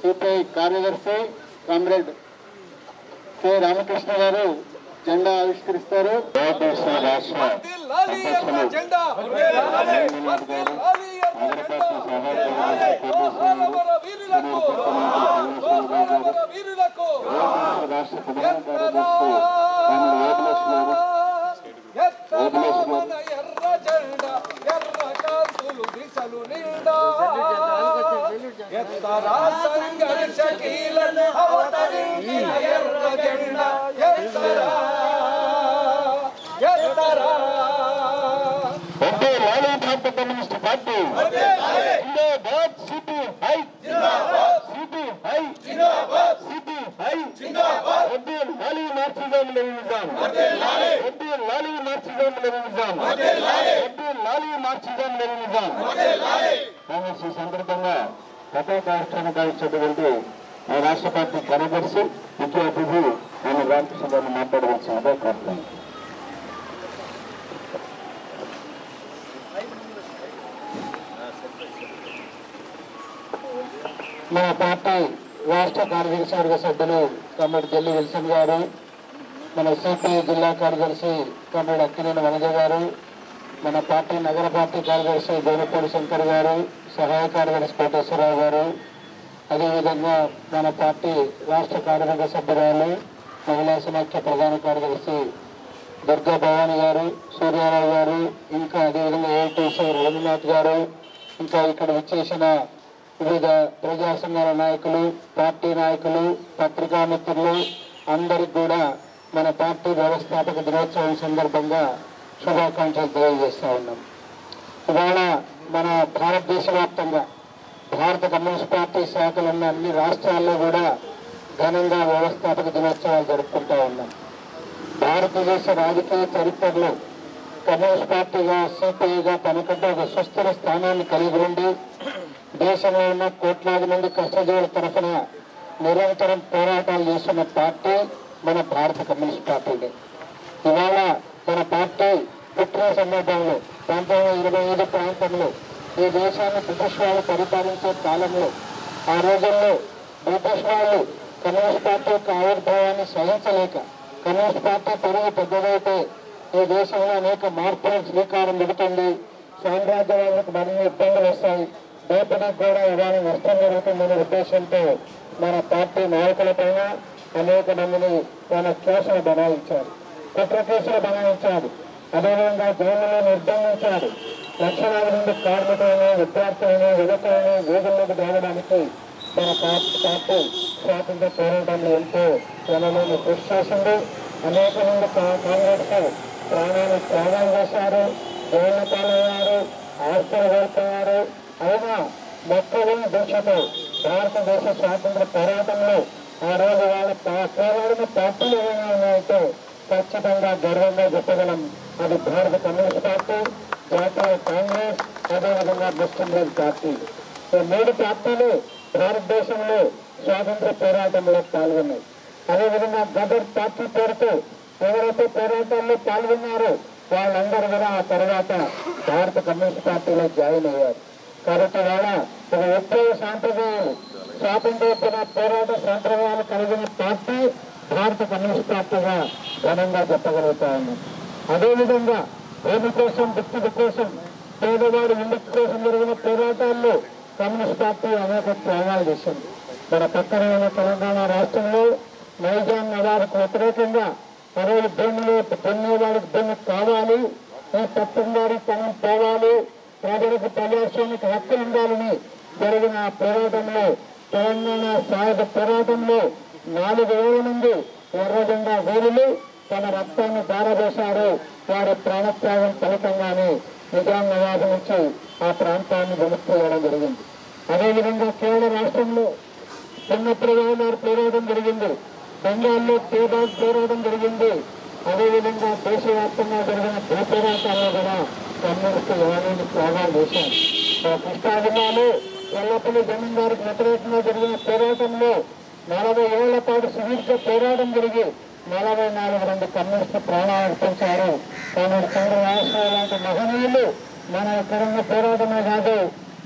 CPI కార్యదర్శి comrade K Ramakrishna గారు జెండా ఆవిష్కరిస్తారు భారతదేశ రాష్ట్ర లాలి ఎర్ర జెండా లాలి ఎర్ర జెండా సోమవార వీరులకు సోమవార వీరులకు రాష్ట్ర ప్రధాన కార్యదర్శి కామ్రేడ్ వేదలక్ష్మి గారు ఎత్తరా మన ఎర్ర జెండా ఎర్ర కాంతులు దిశలు నిండా ఎత్తరా సంఘర్షకీలను అవతరించిన ఎర్ర జెండా ఎత్తరా ఎత్తరా అంటే లాలూ భారత కమ్యూనిస్ట్ పార్టీ జిందాబాద్ సిపిఐ సిపిఐ సిపిఐ వద్దు లాలీ మార్క్సిజం లెనినిజం వద్దు లాలీ మార్క్సిజం లెనినిజం వద్దు లాలీ మార్క్సిజం లెనినిజం కాంగ్రెస్ ఈ సందర్భంగా గత కార్యక్రమం ఇచ్చినటువంటి ఆ రాష్ట్ర పార్టీ కార్యదర్శి ముఖ్య అతిథి ఆయన రామకృష్ణ గారిని మాట్లాడవలసిందిగా కోరుతున్నాను మా పార్టీ రాష్ట్ర కార్యదర్శి వర్గ సభ్యులు కమ్మడి జల్లి విల్సన్ గారు మన సిపిఐ జిల్లా కార్యదర్శి కమ్మడి అక్కినేని వనజ గారు మన పార్టీ నగర పార్టీ కార్యదర్శి గోనపూడి శంకర్ గారు సహాయ కార్యదర్శి కోటేశ్వరరావు గారు అదేవిధంగా మన పార్టీ రాష్ట్ర కార్యవర్గ సభ్యురాలు మహిళా సమాఖ్య ప్రధాన కార్యదర్శి దుర్గా భవాని గారు సూర్యారావు గారు ఇంకా అదేవిధంగా ఏఐటీసీ రవీంద్రనాథ్ గారు ఇంకా ఇక్కడ విచ్చేసిన వివిధ ప్రజా సంఘాల నాయకులు పార్టీ నాయకులు పత్రికా మిత్రులు అందరికి కూడా మన పార్టీ వ్యవస్థాపక దినోత్సవం సందర్భంగా శుభాకాంక్షలు తెలియజేస్తా ఉన్నాం ఇవాళ మన భారతదేశ వ్యాప్తంగా భారత కమ్యూనిస్ట్ పార్టీ శాఖలు ఉన్న అన్ని రాష్ట్రాల్లో కూడా ఘనంగా వ్యవస్థాపక దినోత్సవాలు జరుపుకుంటా ఉన్నాం భారతదేశ రాజకీయ చరిత్రలో కమ్యూనిస్ట్ పార్టీగా సిపిఐగా తనకంటే ఒక సుస్థిర స్థానాన్ని కలిగి ఉండి దేశంలో ఉన్న కోట్లాది మంది కష్టజీవుల తరఫున నిరంతరం పోరాటాలు చేస్తున్న పార్టీ మన భారత కమ్యూనిస్ట్ పార్టీనే ఇవాళ మన పార్టీ పుట్టిన సందర్భంలో పంతొమ్మిది వందల ఇరవై ఐదు ప్రాంతంలో ఈ దేశాన్ని బ్రిటిష్ వాళ్ళు పరిపాలించే కాలంలో ఆ రోజుల్లో బ్రిటిష్ వాళ్ళు కమ్యూనిస్ట్ పార్టీ యొక్క ఆవిర్భావాన్ని సహించలేక కమ్యూనిస్ట్ పార్టీ పెరిగి పెద్దదైతే ఈ దేశంలో అనేక మార్పులకు శ్రీకారం పెడుతుంది సామ్రాజ్యవాదులకు మరిన్ని ఇబ్బందులు వస్తాయి దోపిడీకి కూడా ఇవాళ నష్టం జరుగుతుందనే ఉద్దేశంతో మన పార్టీ నాయకులపైన అనేక మందిని మన కేసులు బనాయించారు కుట్ర కేసులు బనాయించారు అదేవిధంగా జైలులో నిర్బంధించారు లక్షలాది మంది కార్మికులను విద్యార్థులను యువకులను వీధుల్లోకి దాగడానికి మన పార్టీ పార్టీ స్వాతంత్ర పోరాటంలో ఎంతో జనంలో కృషి చేసింది అనేక మంది కా- కాంగ్రెస్ ప్రాణాలు త్యాగం చేశారు జైళ్ళ పాలయ్యారు ఆస్తులు కోల్పోయారు అయినా మొక్కలేని దీక్షతో భారతదేశ స్వాతంత్ర పోరాటంలో ఆ రోజు వాళ్ళ పా- పోరాడిన పార్టీలు ఏమైనా ఉన్నాయంటే ఖచ్చితంగా గర్వంగా చెప్పగలం అది భారత కమ్యూనిస్ట్ పార్టీ జాతీయ కాంగ్రెస్ అదేవిధంగా ముస్లిం లీగ్ పార్టీ ఈ మూడు పార్టీలు భారతదేశంలో స్వాతంత్ర పోరాటంలో పాల్గొన్నాయి అదేవిధంగా గదర్ పార్టీ పేరుతో ఎవరైతే పోరాటాల్లో పాల్గొన్నారో వాళ్ళందరూ కూడా ఆ తర్వాత భారత కమ్యూనిస్ట్ పార్టీలో జాయిన్ అయ్యారు కాబట్టి వాళ్ళ ఒక విప్లవ సాంప్రదాయాలు స్వాతంత్రోత్తర పోరాట సాంప్రదాయాలు కలిగిన పార్టీ భారత కమ్యూనిస్ట్ పార్టీగా ఘనంగా చెప్పగలుగుతా ఉన్నాం అదేవిధంగా భూమి కోసం దిక్కుడు కోసం పేదవాడి ఇళ్ళ కోసం జరిగిన పోరాటాల్లో కమ్యూనిస్ట్ పార్టీ అనేక త్యాగాలు చేసింది మన పక్కన ఉన్న తెలంగాణ రాష్ట్రంలో నైజాం నవాబుకు వ్యతిరేకంగా అరవై భూములు దున్నేవాడికి భూమి కావాలి ఈ పట్టణవాడి తనం పోవాలి ప్రజలకు ప్రజాస్వామిక హక్కు ఉండాలని జరిగిన ఆ పోరాటంలో తెలంగాణ సాయుధ పోరాటంలో నాలుగు వేల మంది ఎర్రజెండా వీరులు తమ రక్తాన్ని దారవేశారు వారి ప్రాణత్యాగం ఫలితంగానే నిజాం నవాబు నుంచి ఆ ప్రాంతాన్ని విముక్తి చేయడం జరిగింది అదేవిధంగా కేరళ రాష్ట్రంలో చిన్నప్పుడు వారు పోరాటం జరిగింది బెంగాల్లో పేదాల్ పోరాటం జరిగింది అదేవిధంగా దేశవ్యాప్తంగా జరిగిన భూ పోరాటాల్లో కూడా కమ్యూనిస్టు యువకులు త్యాగాలు చేశారు ఆ కృష్ణా జిల్లాలో ఎల్లప్పుడూ జమీందారికి వ్యతిరేకంగా జరిగిన పోరాటంలో నలభై ఏళ్ల పాటు సుదీర్ఘ పోరాటం జరిగి నలభై నాలుగు మంది కమ్యూనిస్టు ప్రాణాలు అర్పించారు కానీ చంద్రరాష్ట్రాలు లాంటి మహనీయులు మన ఇక్కడున్న పోరాటమే కాదు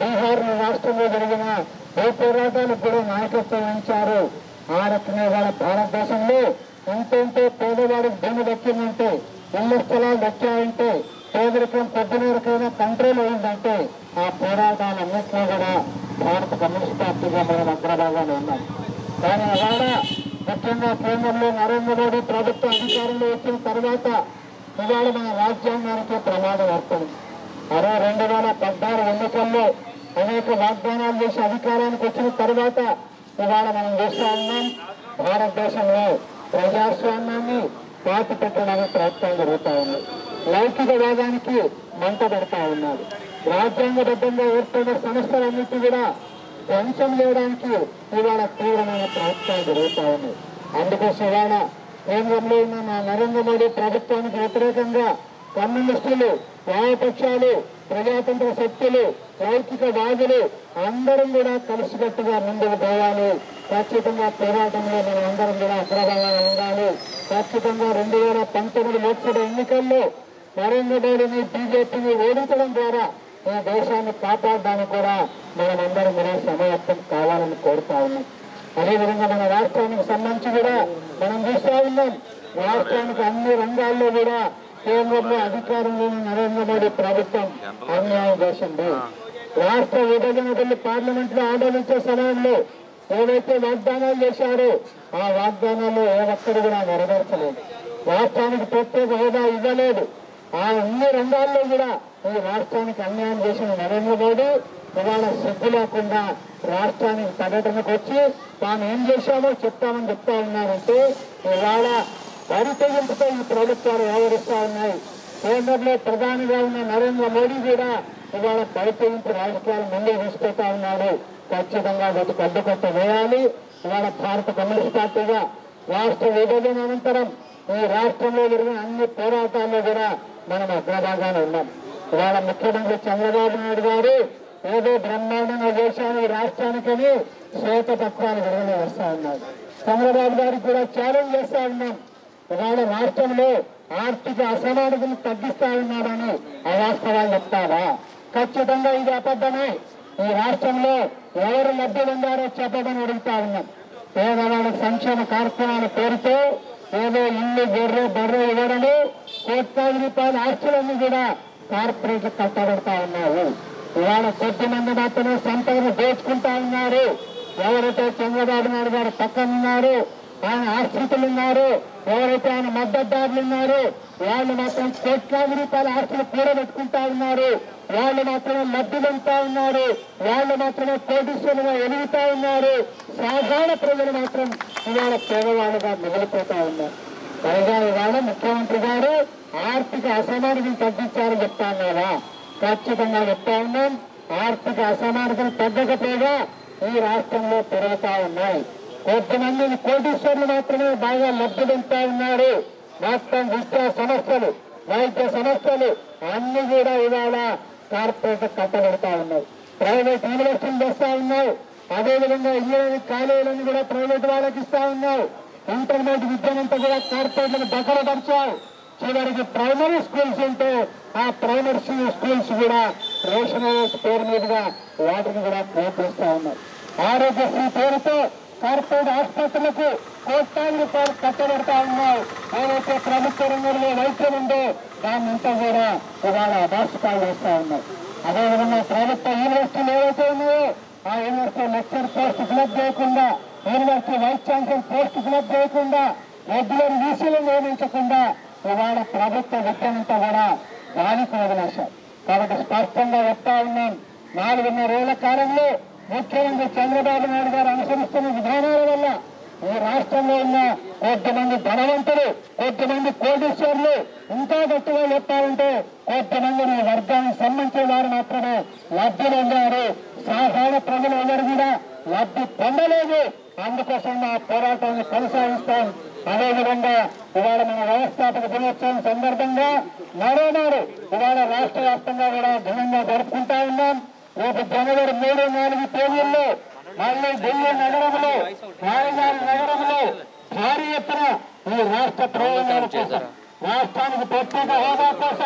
బీహార్ రాష్ట్రంలో జరిగిన ఏ పోరాటాలకు కూడా నాయకత్వం వహించారు ఆ రకంగా ఇవాళ భారతదేశంలో ఎంతెంతో పేదవాడికి భూమి దక్కిందంటే ఇళ్ల స్థలాలు దక్కాయంటే పేదరికం పొద్దునరకైనా కంట్రోల్ అయిందంటే ఆ పోరాటాలన్నింటినీ కూడా భారత కమ్యూనిస్ట్ పార్టీగా మనం అగ్రభాగానే ఉన్నాం కానీ ఇవాళ ముఖ్యంగా కేంద్రంలో నరేంద్ర మోడీ ప్రభుత్వం అధికారంలో వచ్చిన తర్వాత ఇవాళ మన రాజ్యాంగానికి ప్రమాదం ఏర్పడింది అరవై రెండు వేల పద్నాలుగు ఎన్నికల్లో అనేక వాగ్దానాలు చేసి అధికారానికి వచ్చిన తర్వాత ఇవాళ మనం చూస్తా ఉన్నాం భారతదేశంలో ప్రజాస్వామ్యాన్ని పాతి పెట్టడానికి ప్రయత్నం జరుగుతా ఉంది లౌకికవాదానికి మంట పెడతా ఉన్నారు రాజ్యాంగబద్ధంగా ఏర్పడిన సంస్థలన్నిటి కూడా ధ్వంసం చేయడానికి ఇవాళ తీవ్రమైన ప్రయత్నాలు జరుగుతా ఉన్నాయి అందుకోసం ఇవాళ కేంద్రంలో ఉన్న మా నరేంద్ర మోడీ ప్రభుత్వానికి వ్యతిరేకంగా కమ్యూనిస్టులు వామపక్షాలు ప్రజాతంత్ర శక్తులు లౌకిక వాదులు అందరం కూడా కలిసికట్టుగా ముందుకు పోవాలి ఖచ్చితంగా పోరాటంలో మనం అందరం కూడా అగ్రభాగాలు ఉండాలి ఖచ్చితంగా రెండు వేల పంతొమ్మిది లోక్సభ ఎన్నికల్లో నరేంద్ర మోడీని బీజేపీని ఓడించడం ద్వారా ఈ దేశాన్ని కాపాడడానికి కూడా మనమందరం కూడా సమయత్వం కావాలని కోరుతా ఉన్నాం అదేవిధంగా మన రాష్ట్రానికి సంబంధించి కూడా మనం చూస్తా ఉన్నాం రాష్ట్రానికి అన్ని రంగాల్లో కూడా కేంద్రంలో అధికారంలో ఉన్న నరేంద్ర మోడీ ప్రభుత్వం అన్యాయం చేసింది రాష్ట్ర విభజన బిల్లు పార్లమెంట్ లో ఆమోదించే సమయంలో ఏవైతే వాగ్దానాలు చేశారో ఆ వాగ్దానాల్లో ఏ ఒక్కరు కూడా నెరవేర్చలేదు రాష్ట్రానికి ప్రత్యేక హోదా ఇవ్వలేదు ఆ అన్ని రంగాల్లో కూడా ఈ రాష్ట్రానికి అన్యాయం చేసిన నరేంద్ర మోడీ ఇవాళ సిగ్గు లేకుండా రాష్ట్రానికి పర్యటనకు వచ్చి తాను ఏం చేశామో చెప్తామని చెప్తా ఉన్నారంటే ఇవాళ వరి తెగింపుతో ఈ ప్రభుత్వాలు వ్యవహరిస్తా ఉన్నాయి కేంద్రంలో ప్రధానిగా ఉన్న నరేంద్ర మోడీ కూడా ఇవాళ బరి తెగింపు రాజకీయాలు ముందుకు తీసుకెళ్తా ఉన్నాడు ఖచ్చితంగా వీటికి అడ్డుకట్ట వేయాలి ఇవాళ భారత కమ్యూనిస్ట్ పార్టీగా రాష్ట్ర విభజన అనంతరం ఈ రాష్ట్రంలో జరిగిన అన్ని పోరాటాల్లో కూడా మనం అగ్రభాగానే ఉన్నాం ఇవాళ ముఖ్యమంత్రి చంద్రబాబు నాయుడు గారు ఏదో బ్రహ్మాండంగా చేశాను ఈ రాష్ట్రానికని శ్వేతపత్రాలు విడుదల చేస్తా ఉన్నారు చంద్రబాబు గారికి కూడా ఛాలెంజ్ చేస్తా ఉన్నాం ఇవాళ రాష్ట్రంలో ఆర్థిక అసమానతను తగ్గిస్తా ఉన్నాడని అవాస్తవాలు చెప్తారా ఖచ్చితంగా ఇది అబద్ధమే ఈ రాష్ట్రంలో ఎవరు లబ్ధి పొందారో చెప్పమని అడుగుతా ఉన్నాం పేదవాళ్ళ సంక్షేమ కార్యక్రమాల పేరుతో ఏదో ఇల్లు గొర్రె బర్రె ఇవ్వడము కోట్లాది రూపాయల ఆస్తులన్నీ కూడా కార్పొరేట్ కట్టబెడతా ఉన్నారు ఇవాళ కొద్ది మంది మాత్రమే సంపదను దోచుకుంటా ఉన్నారు ఎవరైతే చంద్రబాబు నాయుడు గారు పక్కన ఉన్నారు ఆయన ఆశ్రితులు ఉన్నారు ఎవరైతే ఆయన మద్దతుదారులు ఉన్నారు వాళ్ళు మాత్రం కోట్లాది రూపాయల ఆస్తులు కూడబెట్టుకుంటా ఉన్నారు వాళ్ళు మాత్రమే లబ్ధి పొందుతా ఉన్నారు వాళ్ళు మాత్రమే కోటీశ్వరులుగా ఎదుగుతా ఉన్నారు సాధారణ ప్రజలు మాత్రం ఇవాళ పేదవాళ్ళుగా మిగిలిపోతా ఉన్నారు పైగా ఇవాళ ముఖ్యమంత్రి గారు ఆర్థిక అసమానతను తగ్గించారని చెప్తా ఉన్నారా ఖచ్చితంగా చెప్తా ఉన్నాం ఆర్థిక అసమానతను తగ్గకపోగా ఈ రాష్ట్రంలో పెరుగుతా ఉన్నాయి కొంతమంది కోటీశ్వరులు మాత్రమే బాగా లబ్ధి పొందుతా ఉన్నారు మొత్తం విద్యా సంస్థలు వైద్య సంస్థలు అన్ని కూడా ఇవాళ కార్పొరేట్ కట్టబెడతా ఉన్నాయి ప్రైవేట్ యూనివర్సిటీలు తెస్తా ఉన్నాయి అదేవిధంగా ఇంజనీరింగ్ కాలేజీలను కూడా ప్రైవేట్ వాళ్ళకి ఇస్తా ఉన్నావు ఇంటర్మీడియట్ విద్యనంతా కూడా కార్పొరేట్లకు దఖలపరిచావు చివరికి ప్రైమరీ స్కూల్స్ ఉంటే ఆ ప్రైమరీ స్కూల్స్ కూడా రేషనైజ్ పేరు మీదుగా వాటిని కూడా ప్రోత్సహిస్తా ఉన్నారు ఆరోగ్యశ్రీ పేరుతో కార్పొరేట్ ఆసుపత్రులకు కోట్లాది రూపాయలు కట్టబెడతా ఉన్నాయి ఏదైతే ప్రభుత్వ రంగంలో వైద్యం ఉందో దాన్నంతా కూడా ఇవాళ అభాషకాలు చేస్తా ఉన్నాయి అదేవిధంగా ప్రభుత్వ యూనివర్సిటీలు ఏవైతే ఉన్నాయో ఆ యూనివర్సిటీ లెక్చర్ పోస్ట్ ఫిలప్ చేయకుండా university vice chancellor post fill up చేయకుండా రెగ్యులర్ వీసీలు నియమించకుండా ఇవాళ ప్రభుత్వ విద్యనంతా కూడా గాలికి వదిలేశారు కాబట్టి స్పష్టంగా చెప్తా ఉన్నాం నాలుగున్నరేళ్ల కాలంలో ముఖ్యమంత్రి చంద్రబాబు నాయుడు గారు అనుసరిస్తున్న విధానాల వల్ల ఈ రాష్ట్రంలో ఉన్న కొద్దిమంది ధనవంతులు కొద్దిమంది కోటీశ్వరులు ఇంకా గట్టిగా చెప్పాలంటే కొద్దిమంది ఈ వర్గానికి సంబంధించిన వారు మాత్రమే లబ్ధి పొందారు సాధారణ ప్రజలు ఎవరు కూడా లబ్ధి పొందలేదు అందుకోసం మా పోరాటాన్ని కొనసాగిస్తాం అదేవిధంగా ఇవాళ మన వ్యవస్థాపక దినోత్సవం సందర్భంగా మరోనాడు ఇవాళ రాష్ట్ర వ్యాప్తంగా కూడా ఘనంగా జరుపుకుంటా ఉన్నాం రేపు జనవరి మూడు నాలుగు తేదీల్లో మళ్ళీ ఢిల్లీ నగరంలో రాజధాని నగరంలో భారీ ఎత్తున ఈ రాష్ట్ర ప్రయోజనాల కోసం రాష్ట్రానికి ప్రత్యేక హోదా కోసం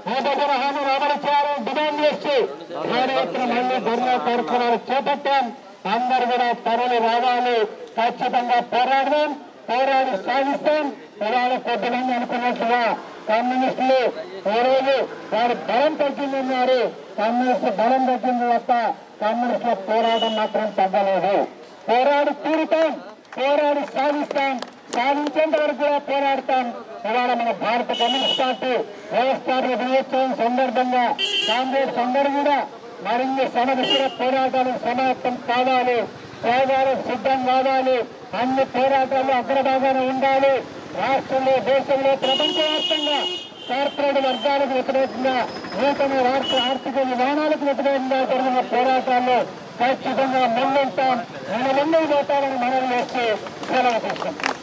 ఈ దగ్గర హామీలు అమలు చేయాలని డిమాండ్ చేస్తూ భారీ ఎత్తున మళ్ళీ ధర్నా కార్యక్రమాలు చేపట్టాం అందరూ కూడా తరలి రావాలి ఖచ్చితంగా పోరాడదాం పోరాడి సాధిస్తాం ఇవాళ కొద్దిమంది అనుకున్నట్టుగా కమ్యూనిస్టులు ఈ రోజు వారి బలం తగ్గిందన్నారు కమ్యూనిస్టు బలం తగ్గింది తప్ప కమ్యూనిస్టుల పోరాటం మాత్రం తగ్గలేదు పోరాడి తీరుతాం పోరాడి సాధిస్తాం సాధించేంత వరకు కూడా పోరాడతాం ఇవాళ మన భారత కమ్యూనిస్ట్ పార్టీ వ్యవస్థాపక దినోత్సవం సందర్భంగా కాంగ్రెస్ అందరూ కూడా మరిన్ని సమస్యల పోరాటాలు సమాప్తం కావాలి పోరాటం సిద్ధం కావాలి అన్ని పోరాటాలు అగ్రభాగాన ఉండాలి రాష్ట్రంలో దేశంలో ప్రపంచవ్యాప్తంగా కార్పొరేట్ వర్గాలకు వ్యతిరేకంగా నూతన రాష్ట్ర ఆర్థిక విధానాలకు వ్యతిరేకంగా జరిగిన పోరాటాల్లో ఖచ్చితంగా ముందుంటాం మన ముందుకు పోతామని మనం చేస్తే సెలవు తీసుకుంటాం